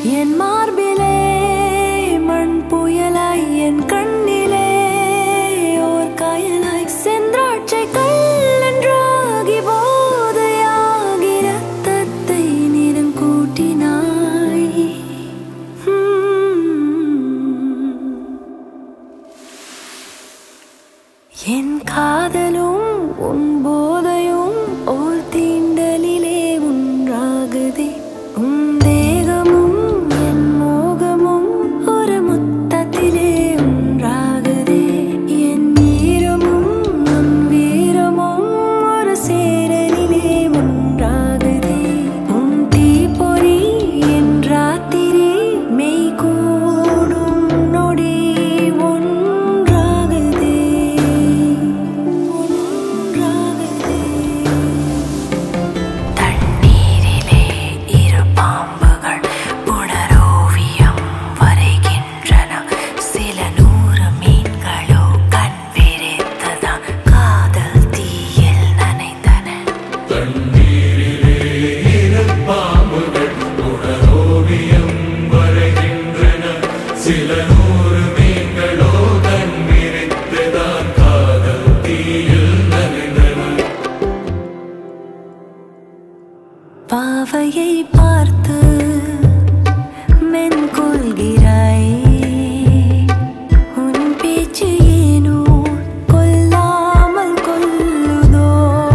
என் மார்பிலே மண் புயலாய் என் கண்ணிலே ஓர் காயலாய் சென்றாட்சை கல்லென்றாகி போதையாகி ரத்தத்தை நிறம் கூட்டினாய் ஹம். என் காதலும் உன் போதையும் ஓர் தீண்டலிலே ஒன்றாகுதே உன் தேகமும் என் மோகமும் ஒரு முத்தத்திலே ஒன்றாகுதே என் ஈரமும் உன் வீரமும் ஒரு சேரலிலே ஒன்றாகுதே உன் தீப்பொறி என் ராத்திரி மெய் கூடும் நொடி ஒன்றாகுதே ஒன்றாகுதே தண்ணீரிலே இரு பாம்புகள் புனரோவியம் வரைகின்றன சில நூறு மீன்களோ கண் விரித்ததா காதல் தீயில் நனைந்தன தண்ணீரிலே இரு பாம்புகள் உணரோவியம் வரைகின்றன சில நூறு மீன்களோ தன் விரித்துதான் காதல் தீயில் நனைந்தன பாவையை பார்த்து மென் கொள்கிறாய் உன் பேச்சு ஏனோ கொல்லாமல் கொல்லுதோ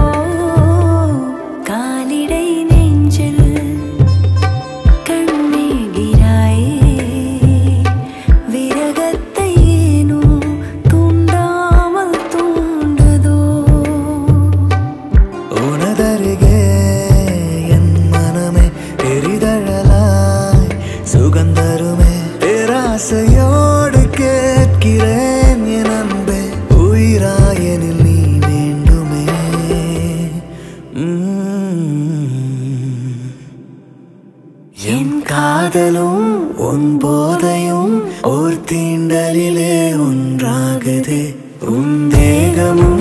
காலிடை நெஞ்சில் கண்மேகிறாய் விரகத்தை ஏனோ தூண்டாமல் தூண்டுதோ உனதருகே என் மனமே எரிதழலாய் சுகந்தருமே பேராசையோடு கேட்கிறேன் என் அன்பே உயிராயனில் நீ வேண்டுமே உம். என் காதலும் உன் போதையும் ஓர் தீண்டலிலே ஒன்றாகுதே உன் தேகமும்